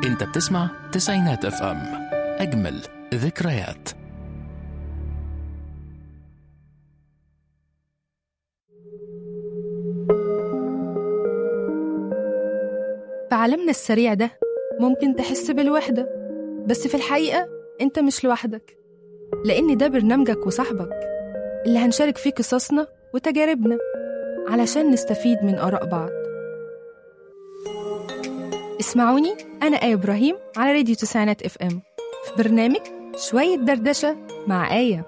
انت بتسمع تسعينات اف ام اجمل ذكريات في عالمنا السريع ده ممكن تحس بالوحدة بس في الحقيقة أنت مش لوحدك لأن ده برنامجك وصاحبك اللي هنشارك فيه قصصنا وتجاربنا علشان نستفيد من آراء بعض اسمعوني أنا آية إبراهيم على راديو تسعينات اف ام في برنامج شوية دردشة مع آية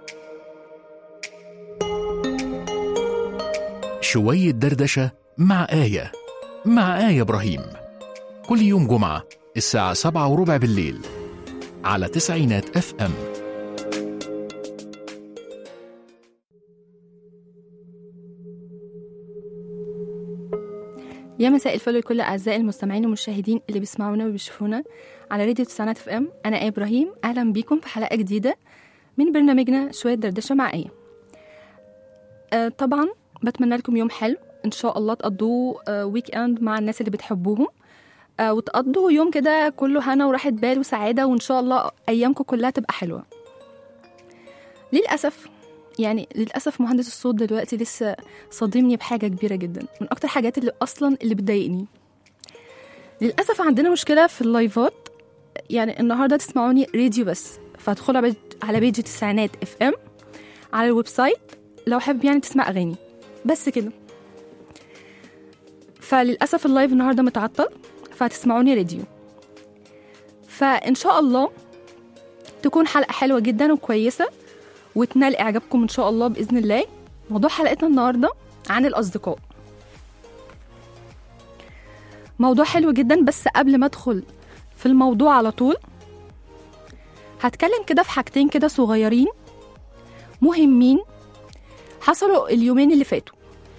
شوية دردشة مع آية مع آية إبراهيم كل يوم جمعة الساعة سبعة وربع بالليل على تسعينات اف ام يا مساء الفل لكل اعزائي المستمعين والمشاهدين اللي بيسمعونا وبيشوفونا على راديو تسعينات اف ام انا ايه ابراهيم اهلا بيكم في حلقه جديده من برنامجنا شويه دردشه مع ايه آه طبعا بتمنى لكم يوم حلو ان شاء الله تقضوه آه ويك اند مع الناس اللي بتحبوهم آه وتقضوا يوم كده كله هنا وراحه بال وسعاده وان شاء الله ايامكم كلها تبقى حلوه للاسف يعني للاسف مهندس الصوت دلوقتي لسه صادمني بحاجه كبيره جدا من اكتر حاجات اللي اصلا اللي بتضايقني للاسف عندنا مشكله في اللايفات يعني النهارده تسمعوني راديو بس فادخلوا على بيج- على بيج التسعينات اف ام على الويب سايت لو حابب يعني تسمع اغاني بس كده فللاسف اللايف النهارده متعطل فهتسمعوني راديو فان شاء الله تكون حلقه حلوه جدا وكويسه وتنال اعجابكم ان شاء الله باذن الله موضوع حلقتنا النهارده عن الاصدقاء موضوع حلو جدا بس قبل ما ادخل في الموضوع على طول هتكلم كده في حاجتين كده صغيرين مهمين حصلوا اليومين اللي فاتوا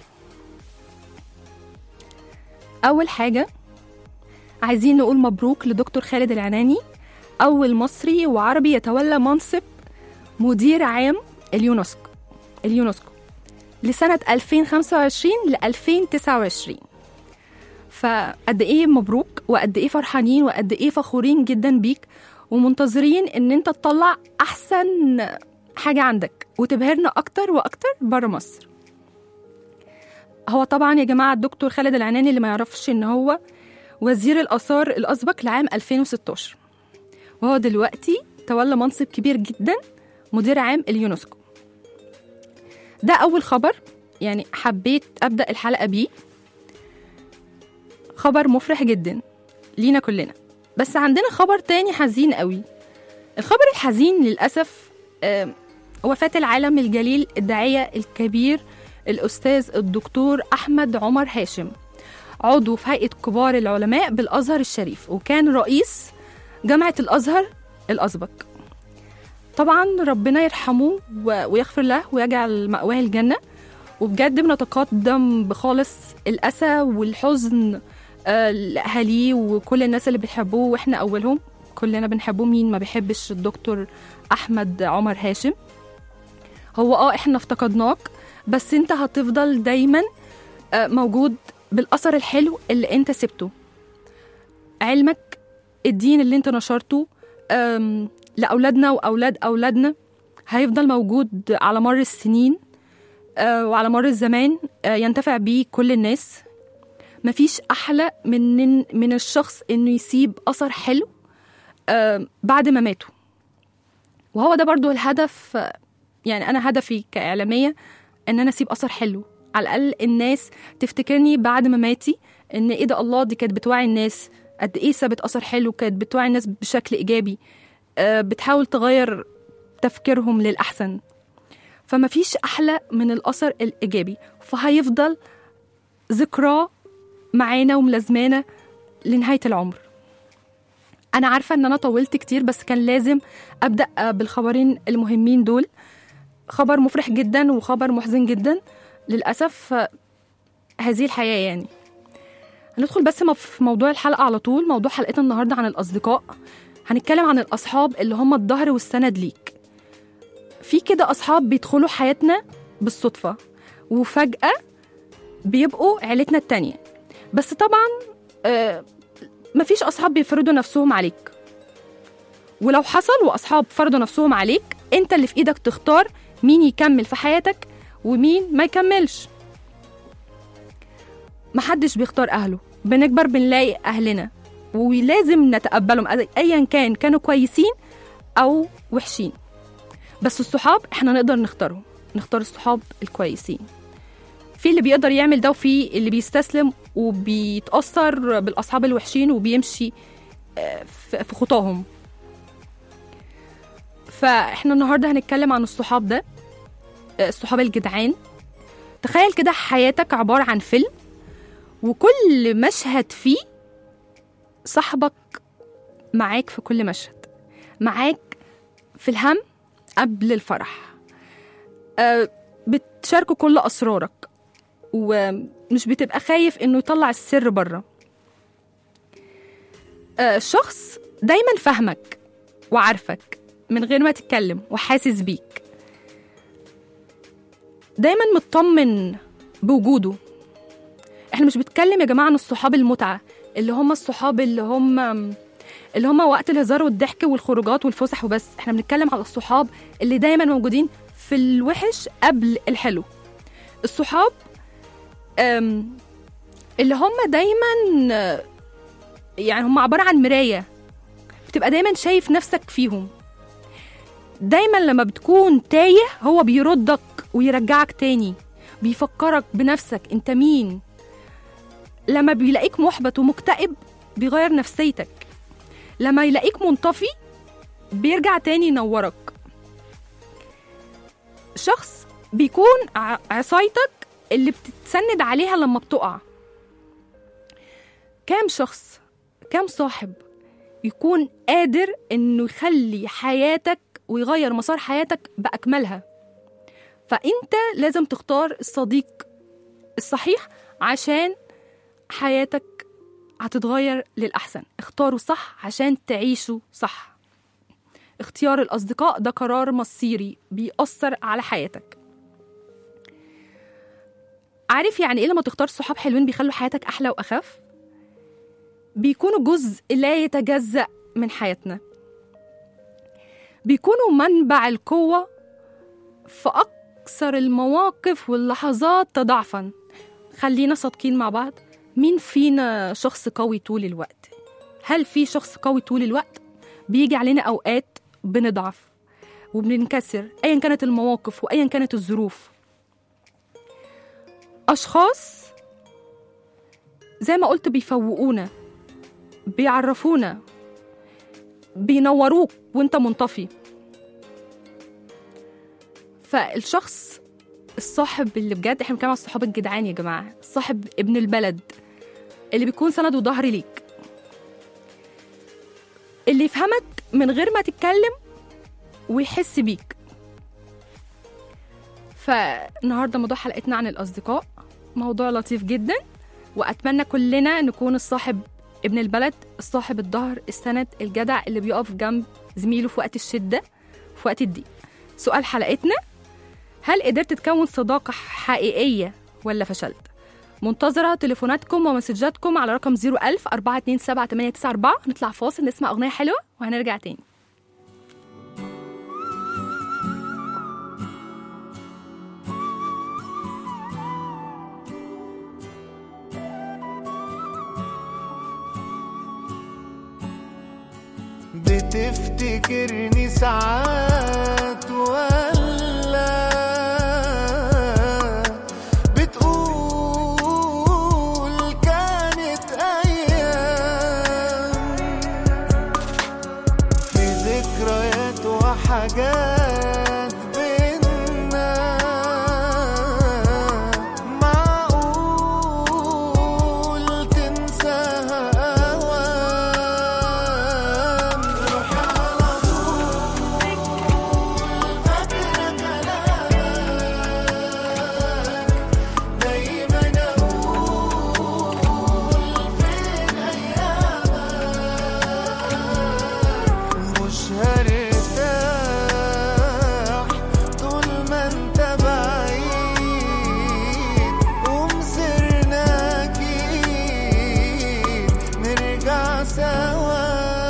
اول حاجه عايزين نقول مبروك لدكتور خالد العناني اول مصري وعربي يتولى منصب مدير عام اليونسكو اليونسكو لسنة 2025 ل 2029 فقد ايه مبروك وقد ايه فرحانين وقد ايه فخورين جدا بيك ومنتظرين ان انت تطلع احسن حاجة عندك وتبهرنا اكتر واكتر بره مصر هو طبعا يا جماعة الدكتور خالد العناني اللي ما يعرفش ان هو وزير الاثار الاسبق لعام 2016 وهو دلوقتي تولى منصب كبير جدا مدير عام اليونسكو ده أول خبر يعني حبيت أبدأ الحلقة بيه خبر مفرح جدا لينا كلنا بس عندنا خبر تاني حزين قوي الخبر الحزين للأسف آه، وفاة العالم الجليل الداعية الكبير الأستاذ الدكتور أحمد عمر هاشم عضو في هيئة كبار العلماء بالأزهر الشريف وكان رئيس جامعة الأزهر الأسبق طبعا ربنا يرحمه و- ويغفر له ويجعل مأواه الجنة وبجد بنتقدم بخالص الأسى والحزن آه، لأهاليه وكل الناس اللي بيحبوه وإحنا أولهم كلنا بنحبه مين ما بيحبش الدكتور أحمد عمر هاشم هو اه احنا افتقدناك بس انت هتفضل دايما آه، موجود بالأثر الحلو اللي انت سبته علمك الدين اللي انت نشرته آم، لأولادنا وأولاد أولادنا هيفضل موجود على مر السنين آه، وعلى مر الزمان آه، ينتفع بيه كل الناس مفيش أحلى من من الشخص إنه يسيب أثر حلو آه، بعد ما ماتوا وهو ده برضو الهدف آه، يعني أنا هدفي كإعلامية إن أنا أسيب أثر حلو على الأقل الناس تفتكرني بعد ما ماتي إن إيه ده الله دي كانت بتوعي الناس قد إيه سابت أثر حلو كانت بتوعي الناس بشكل إيجابي آه، بتحاول تغير تفكيرهم للأحسن فما فيش أحلى من الأثر الإيجابي فهيفضل ذكراه معانا وملازمانا لنهاية العمر أنا عارفة إن أنا طولت كتير بس كان لازم أبدأ آه، بالخبرين المهمين دول خبر مفرح جدا وخبر محزن جدا للأسف آه، هذه الحياة يعني هندخل بس م- في موضوع الحلقة على طول موضوع حلقتنا النهاردة عن الأصدقاء هنتكلم عن الأصحاب اللي هم الظهر والسند ليك في كده أصحاب بيدخلوا حياتنا بالصدفة وفجأة بيبقوا عيلتنا التانية بس طبعا آه، مفيش أصحاب بيفرضوا نفسهم عليك ولو حصل وأصحاب فرضوا نفسهم عليك أنت اللي في إيدك تختار مين يكمل في حياتك ومين ما يكملش محدش بيختار أهله بنكبر بنلاقي أهلنا ولازم نتقبلهم أيا كان كانوا كويسين أو وحشين بس الصحاب احنا نقدر نختارهم نختار الصحاب الكويسين في اللي بيقدر يعمل ده وفي اللي بيستسلم وبيتأثر بالأصحاب الوحشين وبيمشي آه، في في خطاهم فاحنا النهارده هنتكلم عن الصحاب ده آه، الصحاب الجدعان تخيل كده حياتك عبارة عن فيلم وكل مشهد فيه صاحبك معاك في كل مشهد معاك في الهم قبل الفرح آه، بتشاركوا كل أسرارك ومش بتبقى خايف إنه يطلع السر بره آه، شخص دايما فاهمك وعارفك من غير ما تتكلم وحاسس بيك دايما مطمن بوجوده احنا مش بنتكلم يا جماعه عن الصحاب المتعه اللي هم الصحاب اللي هم اللي هم وقت الهزار والضحك والخروجات والفسح وبس احنا بنتكلم على الصحاب اللي دايما موجودين في الوحش قبل الحلو الصحاب أم، اللي هم دايما آه، يعني هم عبارة عن مراية بتبقى دايما شايف نفسك فيهم دايما لما بتكون تايه هو بيردك ويرجعك تاني بيفكرك بنفسك انت مين لما بيلاقيك محبط ومكتئب بيغير نفسيتك لما يلاقيك منطفي بيرجع تاني ينورك شخص بيكون ع- عصايتك اللي بتتسند عليها لما بتقع كام شخص كام صاحب يكون قادر انه يخلي حياتك ويغير مسار حياتك باكملها فانت لازم تختار الصديق الصحيح عشان حياتك هتتغير للأحسن اختاروا صح عشان تعيشوا صح اختيار الأصدقاء ده قرار مصيري بيأثر على حياتك عارف يعني ايه لما تختار صحاب حلوين بيخلوا حياتك أحلى وأخف؟ بيكونوا جزء لا يتجزأ من حياتنا بيكونوا منبع القوة في أكثر المواقف واللحظات تضاعفا خلينا صادقين مع بعض مين فينا شخص قوي طول الوقت هل في شخص قوي طول الوقت بيجي علينا اوقات بنضعف وبننكسر ايا كانت المواقف وايا كانت الظروف اشخاص زي ما قلت بيفوقونا بيعرفونا بينوروك وانت منطفي فالشخص الصاحب اللي بجد احنا بنتكلم على الصحاب الجدعان يا جماعه الصاحب ابن البلد اللي بيكون سند وظهر ليك اللي يفهمك من غير ما تتكلم ويحس بيك فالنهارده موضوع حلقتنا عن الاصدقاء موضوع لطيف جدا واتمنى كلنا نكون الصاحب ابن البلد الصاحب الظهر السند الجدع اللي بيقف جنب زميله في وقت الشده في وقت الضيق سؤال حلقتنا هل قدرت تكون صداقة حقيقية ولا فشلت؟ منتظرة تليفوناتكم ومسجاتكم على رقم 01000 427 894 نطلع فاصل نسمع أغنية حلوة وهنرجع تاني بتفتكرني ساعات ولا بتقول كانت أيام في ذكريات وحاجات بينا معقول تنساها أوام روح على طول سوا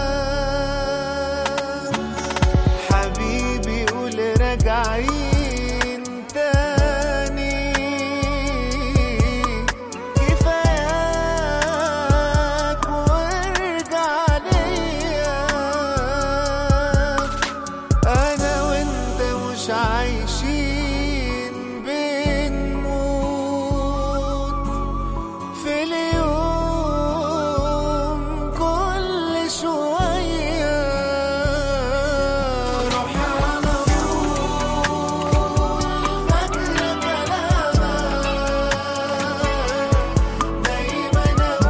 حبيبي قول راجعين تاني كفاياك وارجع ليا انا وانت مش عايشين بنموت في اليوم كل شوية روح على طول فاكرة كلامك دايما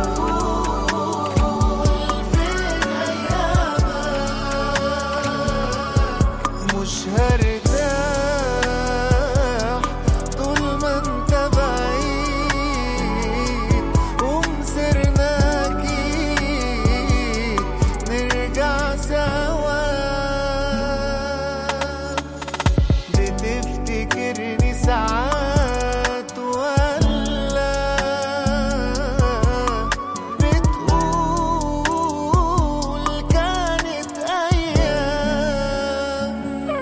أقول فين أيامك مش هرتاح طول ما انت بعيد ومسرنا اكيد نرجع سوا بتفتكرني ساعات ولا بتقول كانت ايام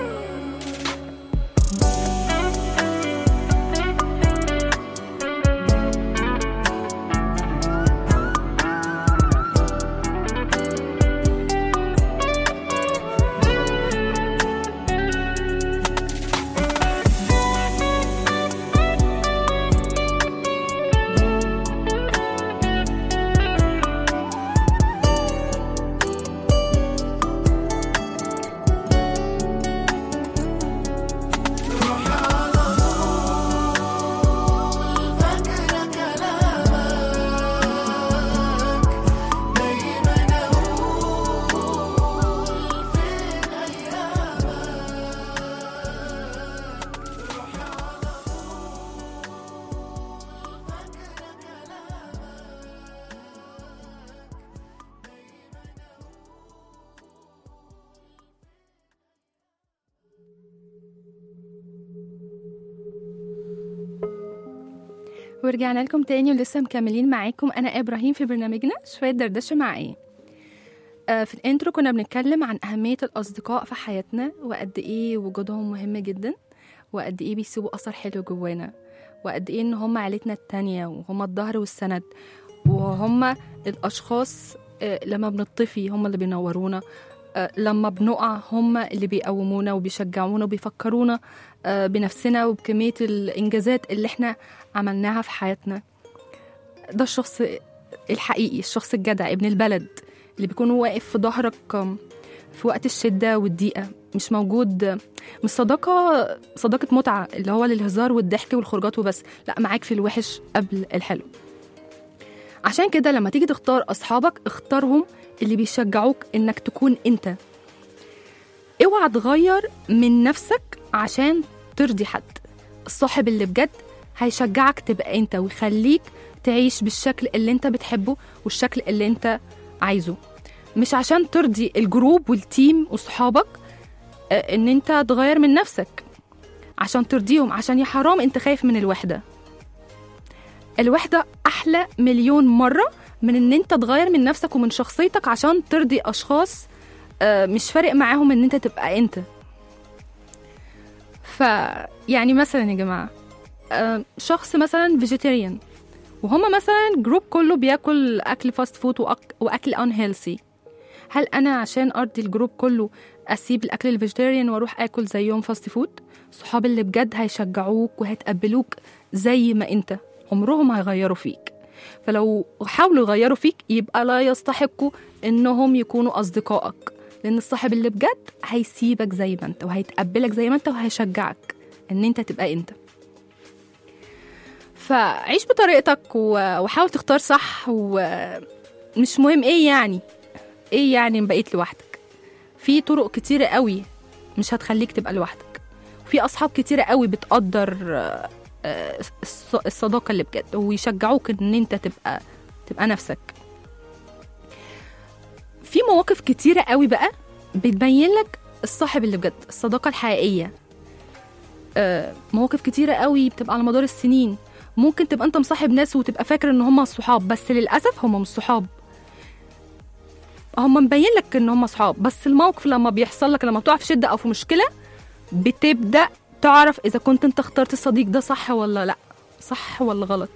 فاكرة كلامك دايما أقول فين ورجعنا لكم تاني ولسه مكملين معاكم انا ابراهيم في برنامجنا شويه دردشه مع ايه آه في الانترو كنا بنتكلم عن اهميه الاصدقاء في حياتنا وقد ايه وجودهم مهم جدا وقد ايه بيسيبوا اثر حلو جوانا وقد ايه ان هم عيلتنا التانية وهم الظهر والسند وهم الاشخاص آه لما بنطفي هم اللي بينورونا آه لما بنقع هم اللي بيقومونا وبيشجعونا وبيفكرونا آه بنفسنا وبكميه الانجازات اللي احنا عملناها في حياتنا ده الشخص الحقيقي الشخص الجدع ابن البلد اللي بيكون واقف في ظهرك في وقت الشدة والضيقة مش موجود مش صداقة صداقة متعة اللي هو للهزار والضحك والخروجات وبس لا معاك في الوحش قبل الحلو عشان كده لما تيجي تختار أصحابك اختارهم اللي بيشجعوك إنك تكون أنت اوعى تغير من نفسك عشان ترضي حد الصاحب اللي بجد هيشجعك تبقى انت ويخليك تعيش بالشكل اللي انت بتحبه والشكل اللي انت عايزه مش عشان ترضي الجروب والتيم وصحابك آه، ان انت تغير من نفسك عشان ترضيهم عشان يا حرام انت خايف من الوحدة الوحدة احلى مليون مرة من ان انت تغير من نفسك ومن شخصيتك عشان ترضي اشخاص آه، مش فارق معاهم ان انت تبقى انت ف يعني مثلا يا جماعه آه، شخص مثلا فيجيتيريان وهما مثلا جروب كله بياكل اكل فاست فود وأك... واكل ان هيلثي هل انا عشان ارضي الجروب كله اسيب الاكل الفيجيتيريان واروح اكل زيهم فاست فود صحاب اللي بجد هيشجعوك وهيتقبلوك زي ما انت عمرهم ما هيغيروا فيك فلو حاولوا يغيروا فيك يبقى لا يستحقوا انهم يكونوا اصدقائك لان الصاحب اللي بجد هيسيبك زي ما انت وهيتقبلك زي ما انت وهيشجعك ان انت تبقى انت فعيش بطريقتك و- وحاول تختار صح ومش مهم ايه يعني ايه يعني إن بقيت لوحدك في طرق كتيرة قوي مش هتخليك تبقى لوحدك وفي اصحاب كتيرة قوي بتقدر آه، آه، الص- الصداقة اللي بجد ويشجعوك ان انت تبقى تبقى نفسك في مواقف كتيرة قوي بقى بتبين لك الصاحب اللي بجد الصداقة الحقيقية آه، مواقف كتيرة قوي بتبقى على مدار السنين ممكن تبقى انت مصاحب ناس وتبقى فاكر ان هم الصحاب بس للاسف هم مش صحاب هم مبين لك ان هم اصحاب بس الموقف لما بيحصل لك لما بتقع في شده او في مشكله بتبدا تعرف اذا كنت انت اخترت الصديق ده صح ولا لا صح ولا غلط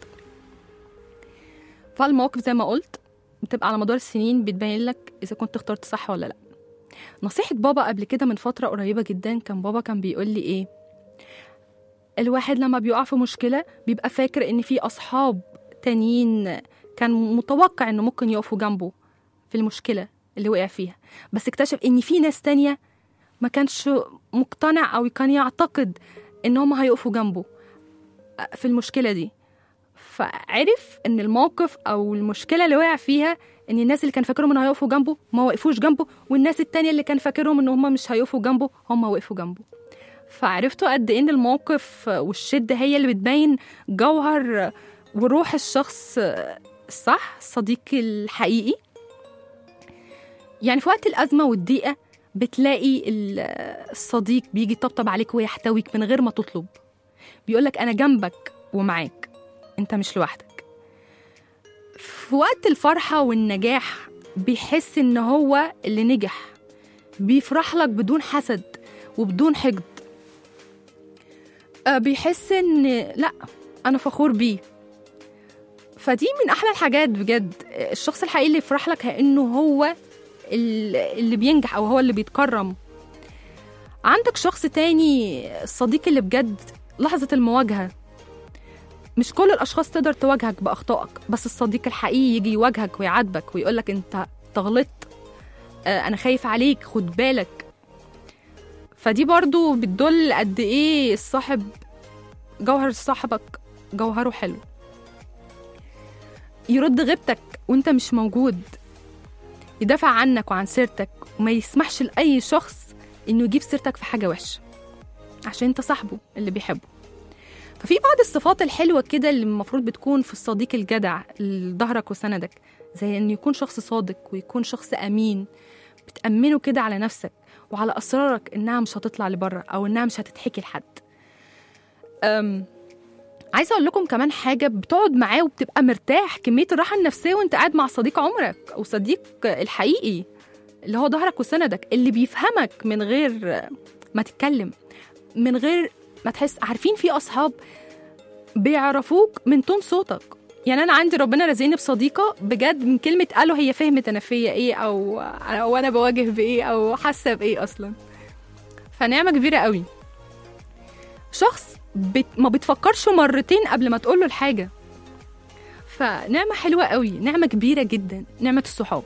فالمواقف زي ما قلت بتبقى على مدار السنين بتبين لك اذا كنت اخترت صح ولا لا نصيحة بابا قبل كده من فترة قريبة جدا كان بابا كان بيقول لي ايه الواحد لما بيقع في مشكلة بيبقى فاكر ان في اصحاب تانيين كان متوقع انه ممكن يقفوا جنبه في المشكلة اللي وقع فيها بس اكتشف ان في ناس تانية ما كانش مقتنع او كان يعتقد ان هم هيقفوا جنبه في المشكلة دي فعرف ان الموقف او المشكله اللي وقع فيها ان الناس اللي كان فاكرهم انه هيقفوا جنبه ما وقفوش جنبه والناس التانية اللي كان فاكرهم ان هم مش هيقفوا جنبه هم وقفوا جنبه فعرفتوا قد ايه ان الموقف والشده هي اللي بتبين جوهر وروح الشخص الصح الصديق الحقيقي يعني في وقت الازمه والضيقه بتلاقي ال- الصديق بيجي يطبطب عليك ويحتويك من غير ما تطلب بيقولك انا جنبك ومعاك انت مش لوحدك في وقت الفرحة والنجاح بيحس ان هو اللي نجح بيفرح لك بدون حسد وبدون حقد آه، بيحس ان لا انا فخور بيه فدي من احلى الحاجات بجد الشخص الحقيقي اللي يفرح لك كانه هو ال- اللي بينجح او هو اللي بيتكرم عندك شخص تاني الصديق اللي بجد لحظة المواجهة مش كل الاشخاص تقدر تواجهك باخطائك بس الصديق الحقيقي يجي يواجهك ويعاتبك ويقولك انت أنت غلطت آه، انا خايف عليك خد بالك فدي برضو بتدل قد ايه الصاحب جوهر صاحبك جوهره حلو يرد غيبتك وانت مش موجود يدافع عنك وعن سيرتك وما يسمحش لأي شخص إنه يجيب سيرتك في حاجة وحشة عشان انت صاحبه اللي بيحبه ففي بعض الصفات الحلوة كده اللي المفروض بتكون في الصديق الجدع اللي ظهرك وسندك زي إنه يكون شخص صادق ويكون شخص أمين بتأمنه كده على نفسك وعلى أسرارك إنها مش هتطلع لبره أو إنها مش هتتحكي لحد أم عايزة أقول لكم كمان حاجة بتقعد معاه وبتبقى مرتاح كمية الراحة النفسية وأنت قاعد مع صديق عمرك أو صديق الحقيقي اللي هو ظهرك وسندك اللي بيفهمك من غير ما تتكلم من غير ما تحس عارفين في أصحاب بيعرفوك من تون صوتك يعني انا عندي ربنا رزقني بصديقه بجد من كلمه قالوا هي فهمت انا فيا ايه او او انا بواجه بايه او حاسه بايه اصلا فنعمه كبيره قوي شخص بت... ما بتفكرش مرتين قبل ما تقول له الحاجه فنعمه حلوه قوي نعمه كبيره جدا نعمه الصحاب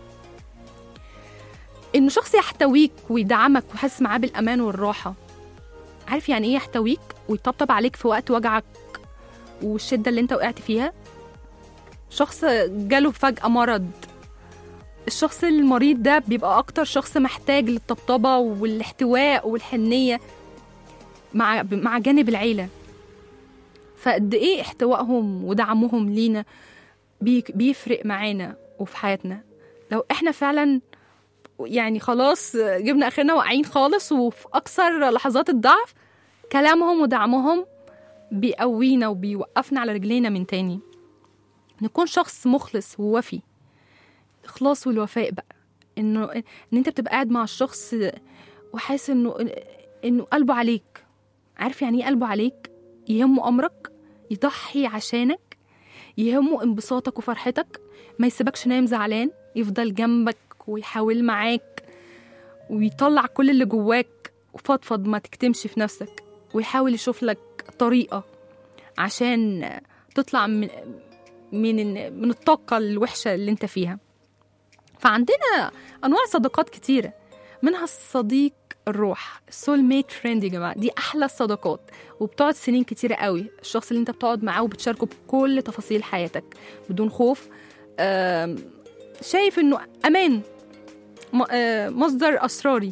انه شخص يحتويك ويدعمك ويحس معاه بالامان والراحه عارف يعني ايه يحتويك ويطبطب عليك في وقت وجعك والشده اللي انت وقعت فيها شخص جاله فجأة مرض الشخص المريض ده بيبقى أكتر شخص محتاج للطبطبة والاحتواء والحنية مع مع جانب العيلة فقد إيه احتوائهم ودعمهم لينا بي- بيفرق معانا وفي حياتنا لو إحنا فعلا يعني خلاص جبنا آخرنا واقعين خالص وفي أكثر لحظات الضعف كلامهم ودعمهم بيقوينا وبيوقفنا على رجلينا من تاني نكون شخص مخلص ووفي اخلاص والوفاء بقى انه ان انت بتبقى قاعد مع الشخص وحاسس انه انه قلبه عليك عارف يعني ايه قلبه عليك يهمه امرك يضحي عشانك يهمه انبساطك وفرحتك ما يسيبكش نايم زعلان يفضل جنبك ويحاول معاك ويطلع كل اللي جواك وفضفض ما تكتمش في نفسك ويحاول يشوف لك طريقة عشان تطلع من من من الطاقة الوحشة اللي انت فيها فعندنا أنواع صداقات كتيرة منها الصديق الروح السول ميت فريند يا جماعة دي أحلى الصداقات وبتقعد سنين كتيرة قوي الشخص اللي انت بتقعد معاه وبتشاركه بكل تفاصيل حياتك بدون خوف آم، شايف انه امان م- آه، مصدر اسراري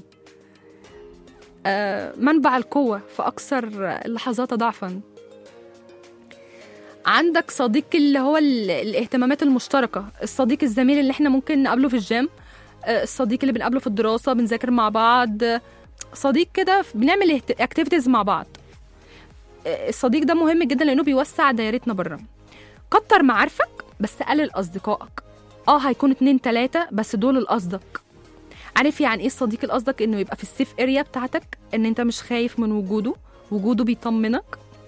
آه، منبع القوة في أكثر اللحظات ضعفا عندك صديق اللي هو ال- الاهتمامات المشتركة الصديق الزميل اللي احنا ممكن نقابله في الجيم آه، الصديق اللي بنقابله في الدراسة بنذاكر مع بعض آه، صديق كده بنعمل اكتيفيتيز مع بعض آه، الصديق ده مهم جدا لأنه بيوسع دايرتنا بره كتر معارفك بس قلل أصدقائك اه هيكون اتنين تلاتة بس دول الأصدق عارف يعني ايه الصديق الأصدق انه يبقى في السيف اريا بتاعتك ان انت مش خايف من وجوده وجوده بيطمنك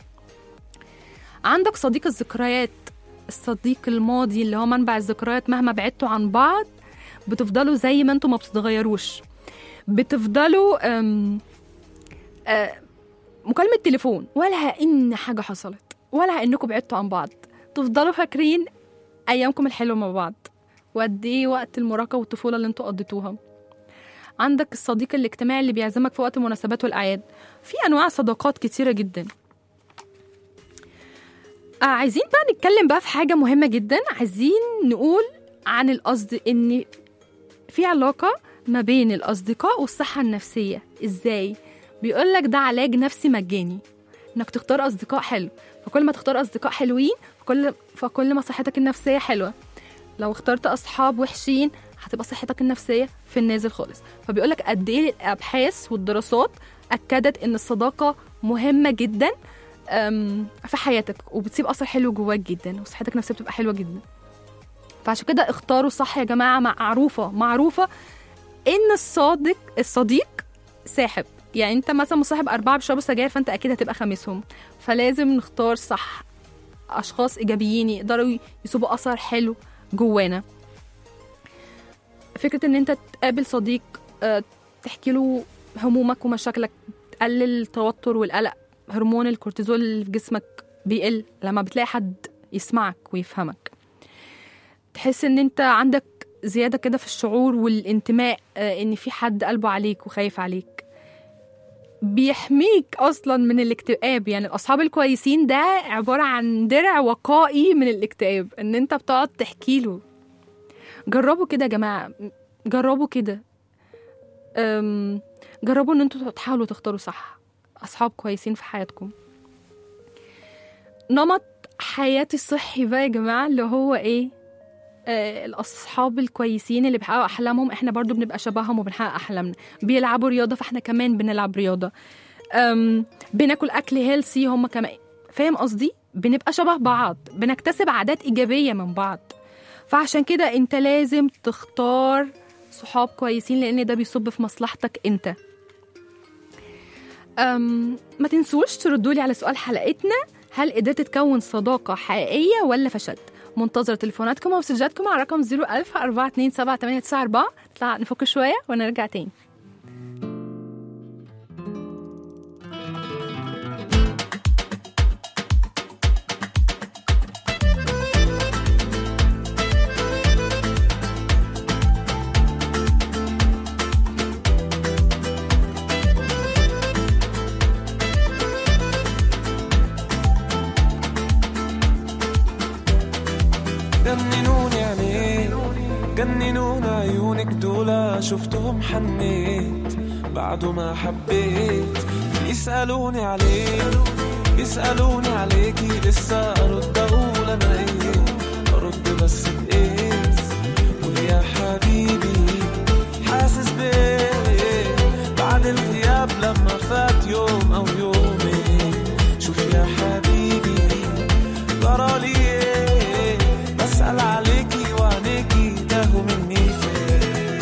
عندك صديق الذكريات الصديق الماضي اللي هو منبع الذكريات مهما بعدتوا عن بعض بتفضلوا زي ما انتوا ما بتتغيروش بتفضلوا أم أه مكالمة تليفون ولا إن حاجة حصلت ولا إنكم بعدتوا عن بعض تفضلوا فاكرين أيامكم الحلوة مع بعض وقد إيه وقت المراهقة والطفولة اللي انتوا قضيتوها عندك الصديق الاجتماعي اللي بيعزمك في وقت المناسبات والأعياد في أنواع صداقات كتيرة جدا آه عايزين بقى نتكلم بقى في حاجة مهمة جدا عايزين نقول عن القصد إن في علاقة ما بين الأصدقاء والصحة النفسية إزاي؟ بيقولك ده علاج نفسي مجاني إنك تختار أصدقاء حلو فكل ما تختار أصدقاء حلوين فكل فكل ما صحتك النفسية حلوة لو اخترت أصحاب وحشين هتبقى صحتك النفسية في النازل خالص فبيقولك قد إيه الأبحاث والدراسات أكدت إن الصداقة مهمة جدا أم، في حياتك وبتسيب أثر حلو جواك جدا وصحتك النفسية بتبقى حلوة جدا فعشان كده اختاروا صح يا جماعة معروفة معروفة إن الصادق الصديق ساحب يعني انت مثلا مصاحب أربعة بيشربوا سجاير فانت أكيد هتبقى خامسهم فلازم نختار صح أشخاص إيجابيين يقدروا يسيبوا أثر حلو جوانا فكرة إن أنت تقابل صديق آه، تحكي له همومك ومشاكلك تقلل التوتر والقلق هرمون الكورتيزول اللي في جسمك بيقل لما بتلاقي حد يسمعك ويفهمك تحس ان انت عندك زيادة كده في الشعور والانتماء آه، ان في حد قلبه عليك وخايف عليك بيحميك اصلا من الاكتئاب يعني الاصحاب الكويسين ده عبارة عن درع وقائي من الاكتئاب ان انت بتقعد تحكي له جربوا كده يا جماعة جربوا كده أم، جربوا ان انتوا تحاولوا تختاروا صح اصحاب كويسين في حياتكم نمط حياتي الصحي بقى يا جماعة اللي هو ايه آه الاصحاب الكويسين اللي بيحققوا احلامهم احنا برضو بنبقى شبههم وبنحقق احلامنا بيلعبوا رياضة فاحنا كمان بنلعب رياضة أم بناكل اكل هيلسي هم كمان فاهم قصدي بنبقى شبه بعض بنكتسب عادات ايجابية من بعض فعشان كده انت لازم تختار صحاب كويسين لان ده بيصب في مصلحتك انت أم ما تنسوش تردوا لي على سؤال حلقتنا هل قدرت تكون صداقة حقيقية ولا فشلت؟ منتظرة تليفوناتكم ومسجاتكم على رقم 01000 427 نطلع نفك شوية ونرجع تاني جننوني عينيك جننون عيونك دول شفتهم حنيت بعد ما حبيت يسألوني عليك يسألوني عليكي لسه أرد أقول أنا إيه أرد بس بإيه قول يا حبيبي حاسس بإيه بعد الغياب لما فات يوم أو يومين شوف يا حبيبي جرالي إيه بسأل عليكي وعينيكي تاهوا مني فين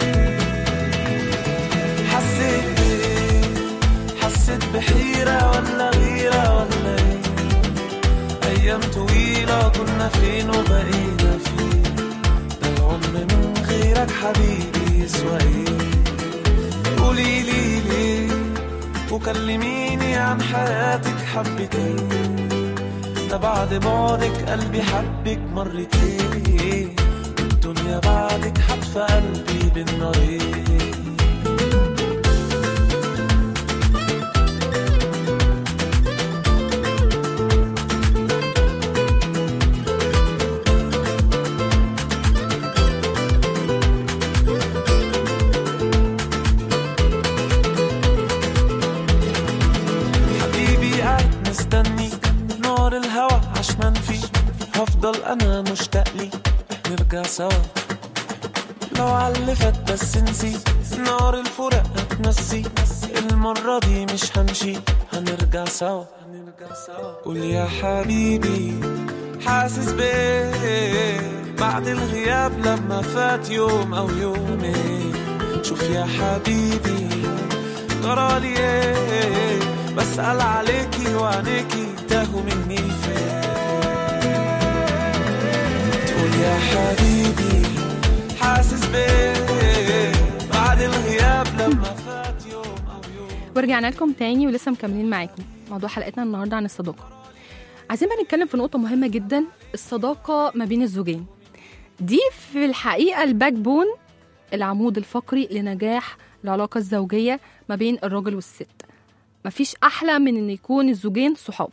حسيت بإيه حسيت بحيرة ولا غيرة ولا إيه أيام طويلة كنا فين وبقينا فين ده العمر من غيرك حبيبي يسوى إيه قولي لي ليه وكلميني عن حياتك حبتين ده بعد بعدك قلبي حبك مرتين الدنيا بعدك حتف قلبي بالنارين حبيبي قاعد مستني نار الهوى عشمان فيه هفضل انا مشتاق لي نرجع سوا لو علفت بس نسي نار الفراق هتنسي المرة دي مش همشي هنرجع سوا قول يا حبيبي حاسس بيه بعد الغياب لما فات يوم او يومين شوف يا حبيبي جرالي ايه بسأل عليكي وعينيكي تاهوا مني فين تقول يا حبيبي حاسس بيه بعد الغياب لما فات يوم او يوم ورجعنا لكم تاني ولسه مكملين معاكم موضوع حلقتنا النهارده عن الصداقه عايزين بقى نتكلم في نقطه مهمه جدا الصداقه ما بين الزوجين دي في الحقيقه الباك بون العمود الفقري لنجاح العلاقه الزوجيه ما بين الراجل والست مفيش احلى من ان يكون الزوجين صحاب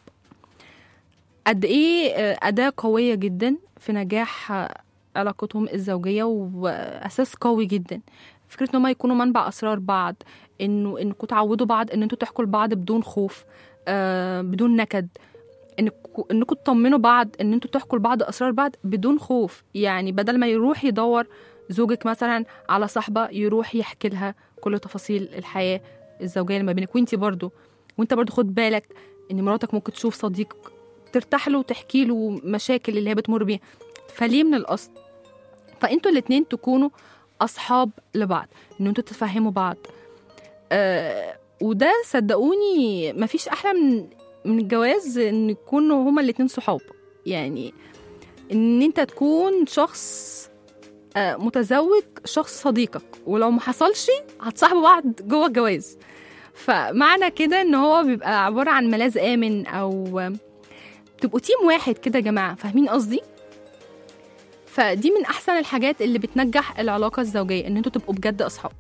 قد ايه آه، اداه قويه جدا في نجاح آه، علاقتهم الزوجيه واساس قوي جدا فكره ان هم يكونوا منبع اسرار بعض انه انكم تعودوا بعض ان انتوا تحكوا لبعض بدون خوف آه بدون نكد انكم انكم تطمنوا بعض ان انتوا تحكوا لبعض اسرار بعض بدون خوف يعني بدل ما يروح يدور زوجك مثلا على صاحبه يروح يحكي لها كل تفاصيل الحياه الزوجيه اللي ما بينك وانت برضو وانت برضو خد بالك ان مراتك ممكن تشوف صديق ترتاح له وتحكي له مشاكل اللي هي بتمر بيها فليه من الاصل فانتوا الاتنين تكونوا اصحاب لبعض ان انتوا تفهموا بعض آه وده صدقوني مفيش احلى من من الجواز ان يكونوا هما الاتنين صحاب يعني ان انت تكون شخص آه متزوج شخص صديقك ولو ما حصلش هتصاحبوا بعض جوه الجواز فمعنى كده ان هو بيبقى عباره عن ملاذ امن او آه، تبقوا تيم واحد كده يا جماعه فاهمين قصدي فدي من احسن الحاجات اللي بتنجح العلاقه الزوجيه ان انتوا تبقوا بجد اصحاب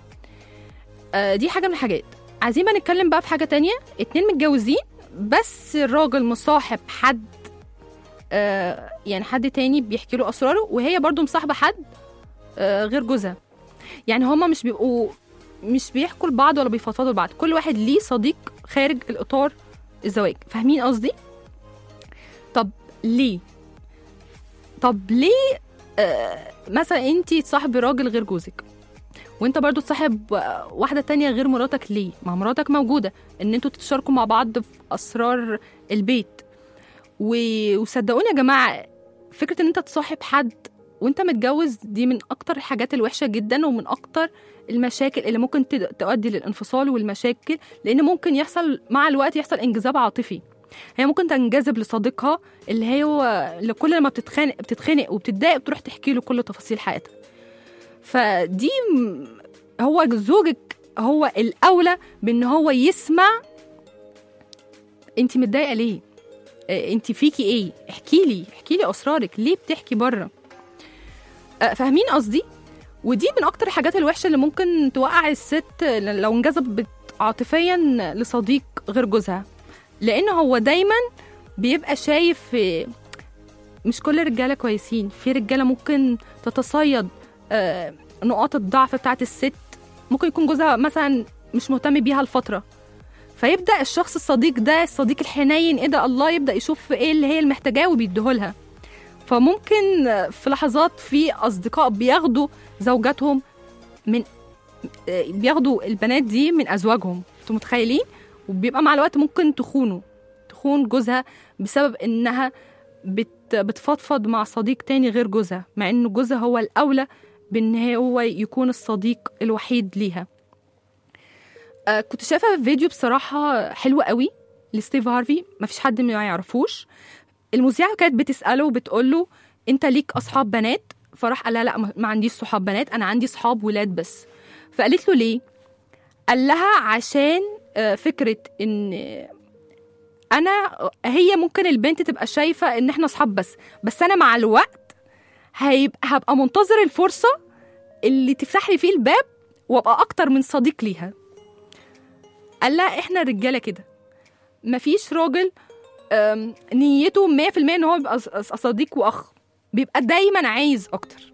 آه، دي حاجه من الحاجات عايزين بقى نتكلم بقى في حاجه تانية اتنين متجوزين بس الراجل مصاحب حد آه، يعني حد تاني بيحكي له اسراره وهي برضو مصاحبه حد آه، غير جوزها يعني هما مش بيبقوا مش بيحكوا لبعض ولا بيفضفضوا لبعض كل واحد ليه صديق خارج الاطار الزواج فاهمين قصدي طب ليه طب ليه آه مثلا انت تصاحبي راجل غير جوزك وانت برضو تصاحب آه، واحده تانية غير مراتك ليه ما مراتك موجوده ان انتوا تتشاركوا مع بعض في اسرار البيت و... وصدقوني يا جماعه فكره ان انت تصاحب حد وانت متجوز دي من اكتر الحاجات الوحشه جدا ومن اكتر المشاكل اللي ممكن تد- تؤدي للانفصال والمشاكل لان ممكن يحصل مع الوقت يحصل انجذاب عاطفي هي ممكن تنجذب لصديقها اللي هو اللي كل ما بتتخانق بتتخانق وبتتضايق بتروح تحكي له كل تفاصيل حياتها فدي م- هو زوجك هو الاولى بان هو يسمع انت متضايقه ليه آه، انت فيكي ايه احكي لي احكي لي اسرارك ليه بتحكي بره آه، فاهمين قصدي ودي من اكتر الحاجات الوحشه اللي ممكن توقع الست لو انجذبت عاطفيا لصديق غير جوزها لان هو دايما بيبقى شايف آه، مش كل الرجاله كويسين في رجاله ممكن تتصيد آه، نقاط الضعف بتاعت الست ممكن يكون جوزها مثلا مش مهتم بيها لفتره فيبدا الشخص الصديق ده الصديق الحنين ايه ده الله يبدا يشوف ايه اللي هي المحتاجاه وبيديهولها فممكن آه، في لحظات في اصدقاء بياخدوا زوجاتهم من آه، بياخدوا البنات دي من ازواجهم انتوا متخيلين وبيبقى مع الوقت ممكن تخونه تخون جوزها بسبب انها بت بتفضفض مع صديق تاني غير جوزها مع ان جوزها هو الاولى بان هو يكون الصديق الوحيد ليها آه كنت شايفه فيديو بصراحه حلو قوي لستيف هارفي مفيش حد ما يعرفوش المذيعه كانت بتساله وبتقول له انت ليك اصحاب بنات فراح قال لها لا ما ما عنديش صحاب بنات انا عندي صحاب ولاد بس فقالت له ليه قال لها عشان آه، فكره ان انا هي ممكن البنت تبقى شايفه ان احنا اصحاب بس بس انا مع الوقت هيبقى هبقى منتظر الفرصه اللي تفتح لي فيه الباب وابقى اكتر من صديق ليها قال لها احنا رجاله كده مفيش راجل أم، نيته 100% ان هو يبقى ص- صديق واخ بيبقى دايما عايز اكتر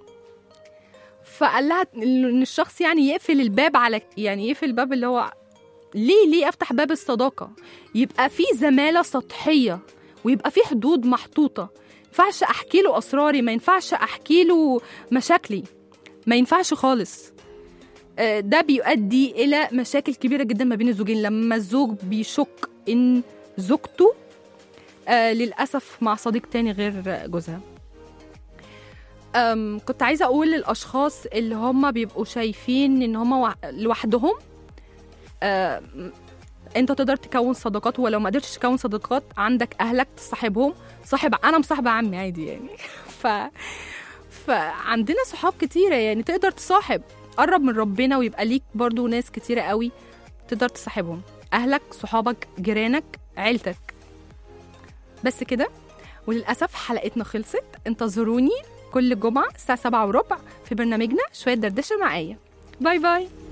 فقال لها ان الشخص يعني يقفل الباب على يعني يقفل الباب اللي هو ليه ليه افتح باب الصداقه يبقى في زماله سطحيه ويبقى في حدود محطوطه ما ينفعش احكي له اسراري ما ينفعش احكي له مشاكلي ما ينفعش خالص آه، ده بيؤدي الى مشاكل كبيره جدا ما بين الزوجين لما الزوج بيشك ان زوجته آه، للاسف مع صديق تاني غير جوزها أم كنت عايزه اقول للاشخاص اللي هم بيبقوا شايفين ان هم وح- لوحدهم أم، انت تقدر تكون صداقات ولو ما قدرتش تكون صداقات عندك اهلك تصاحبهم صاحب انا مصاحبه عمي عادي يعني ف فعندنا صحاب كتيره يعني تقدر تصاحب قرب من ربنا ويبقى ليك برضو ناس كتيره قوي تقدر تصاحبهم اهلك صحابك جيرانك عيلتك بس كده وللأسف حلقتنا خلصت انتظروني كل جمعة الساعة سبعة وربع في برنامجنا شوية دردشة مع آية باي باي